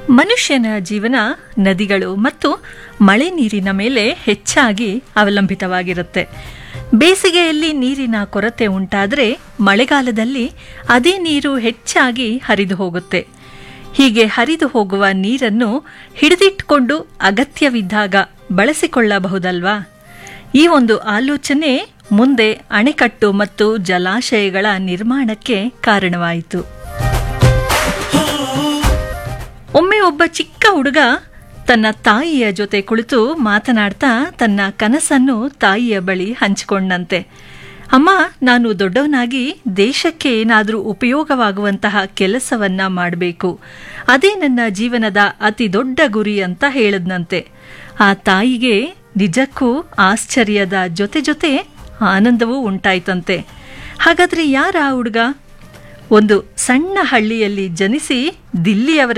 ಮನುಷ್ಯನ ಜೀವನ ನದಿಗಳು ಮತ್ತು ಮಳೆ ನೀರಿನ ಮೇಲೆ ಹೆಚ್ಚಾಗಿ ಅವಲಂಬಿತವಾಗಿರುತ್ತೆ ಬೇಸಿಗೆಯಲ್ಲಿ ನೀರಿನ ಕೊರತೆ ಉಂಟಾದರೆ ಮಳೆಗಾಲದಲ್ಲಿ ಅದೇ ನೀರು ಹೆಚ್ಚಾಗಿ ಹರಿದು ಹೋಗುತ್ತೆ ಹೀಗೆ ಹರಿದು ಹೋಗುವ ನೀರನ್ನು ಹಿಡಿದಿಟ್ಟುಕೊಂಡು ಅಗತ್ಯವಿದ್ದಾಗ ಬಳಸಿಕೊಳ್ಳಬಹುದಲ್ವಾ ಈ ಒಂದು ಆಲೋಚನೆ ಮುಂದೆ ಅಣೆಕಟ್ಟು ಮತ್ತು ಜಲಾಶಯಗಳ ನಿರ್ಮಾಣಕ್ಕೆ ಕಾರಣವಾಯಿತು ಒಮ್ಮೆ ಒಬ್ಬ ಚಿಕ್ಕ ಹುಡುಗ ತನ್ನ ತಾಯಿಯ ಜೊತೆ ಕುಳಿತು ಮಾತನಾಡ್ತಾ ತನ್ನ ಕನಸನ್ನು ತಾಯಿಯ ಬಳಿ ಹಂಚಿಕೊಂಡಂತೆ ಅಮ್ಮ ನಾನು ದೊಡ್ಡವನಾಗಿ ದೇಶಕ್ಕೆ ಏನಾದರೂ ಉಪಯೋಗವಾಗುವಂತಹ ಕೆಲಸವನ್ನ ಮಾಡಬೇಕು ಅದೇ ನನ್ನ ಜೀವನದ ಅತಿ ದೊಡ್ಡ ಗುರಿ ಅಂತ ಹೇಳಿದ್ನಂತೆ ಆ ತಾಯಿಗೆ ನಿಜಕ್ಕೂ ಆಶ್ಚರ್ಯದ ಜೊತೆ ಜೊತೆ ಆನಂದವೂ ಉಂಟಾಯ್ತಂತೆ ಹಾಗಾದ್ರೆ ಯಾರ ಆ ಹುಡುಗ ಒಂದು ಸಣ್ಣ ಹಳ್ಳಿಯಲ್ಲಿ ಜನಿಸಿ ದಿಲ್ಲಿಯವರೆಗೆ